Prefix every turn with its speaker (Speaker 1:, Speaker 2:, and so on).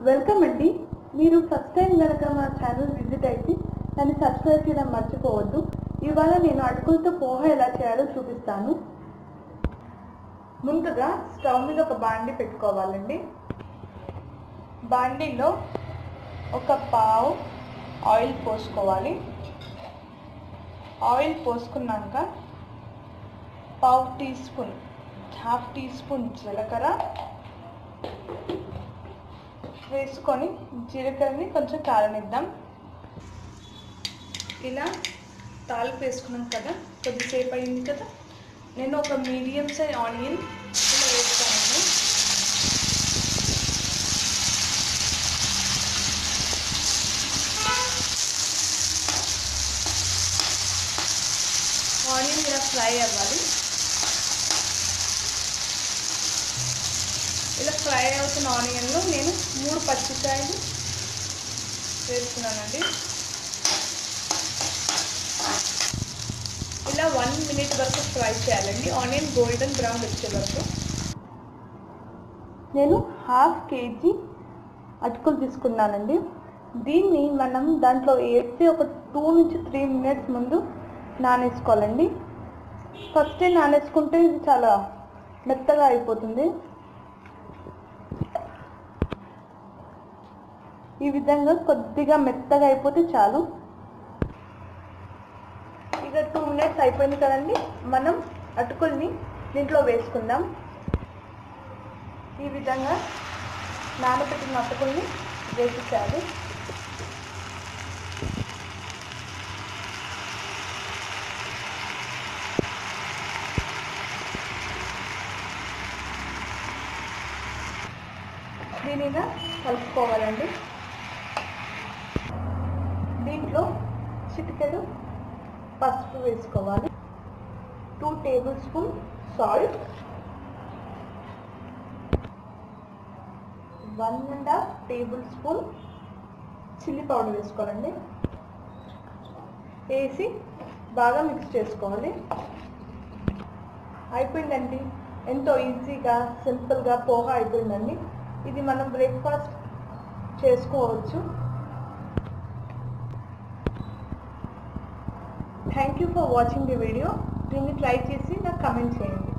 Speaker 1: welcome అండి మీరు first time కనుక మా ఛానల్ విజిట్ అయితే దాన్ని సబ్స్క్రైబ్ చేయడం మర్చిపోవద్దు ఇవాళ నేను అటుకులతో పోహ ఎలా చేయాలో చూపిస్తాను ముందుగా స్టవ్ మీద ఒక బాండి పెట్టుకోవాలండి బాండీలో ఒక పావు ఆయిల్ పోసుకోవాలి ఆయిల్ పోసుకున్నాక పావు teaspoon half teaspoon జీలకర్ర వేసుకొని జీలకర్రని కొంచెం కాలనిద్దాం ఇలా తాలింపు వేసుకున్నాం కదా కొద్దిసేపు అయింది కదా నేను ఒక మీడియం సైజ్ ఆనియన్ ఇలా వేస్తానండి ఆనియన్ ఇలా ఫ్రై అవ్వాలి ఇలా ఫ్రై అవుతున్న ఆనియన్లో నేను మూడు పచ్చికాయలు వేస్తున్నానండి ఇలా వన్ మినిట్ వరకు ఫ్రై చేయాలండి ఆనియన్ గోల్డెన్ బ్రౌన్ వచ్చే వరకు నేను హాఫ్ కేజీ అటుకులు తీసుకున్నానండి దీన్ని మనం దాంట్లో వేసి ఒక టూ నుంచి త్రీ మినిట్స్ ముందు నానేసుకోవాలండి ఫస్ట్ నానేసుకుంటే ఇది చాలా మెత్తగా అయిపోతుంది ఈ విధంగా కొద్దిగా మెత్తగా అయిపోతే చాలు ఇక టూ మినిట్స్ అయిపోయింది కదండి మనం అటుకుల్ని దీంట్లో వేసుకుందాం ఈ విధంగా నానబెట్టిన అటుకుల్ని వేసేసాలి దీనిగా కలుపుకోవాలండి దీంట్లో చిటికెడు పసుపు వేసుకోవాలి two tablespoon salt one and half tablespoon chilli powder వేసుకోవాలండి వేసి బాగా మిక్స్ చేసుకోవాలి అయిపోయిందండి ఎంతో ఈజీగా సింపుల్గా పోహా అయిపోయిందండి ఇది మనం బ్రేక్ఫాస్ట్ చేసుకోవచ్చు thank you for watching the video దీన్ని ట్రై చేసి నాకు కమెంట్ చేయండి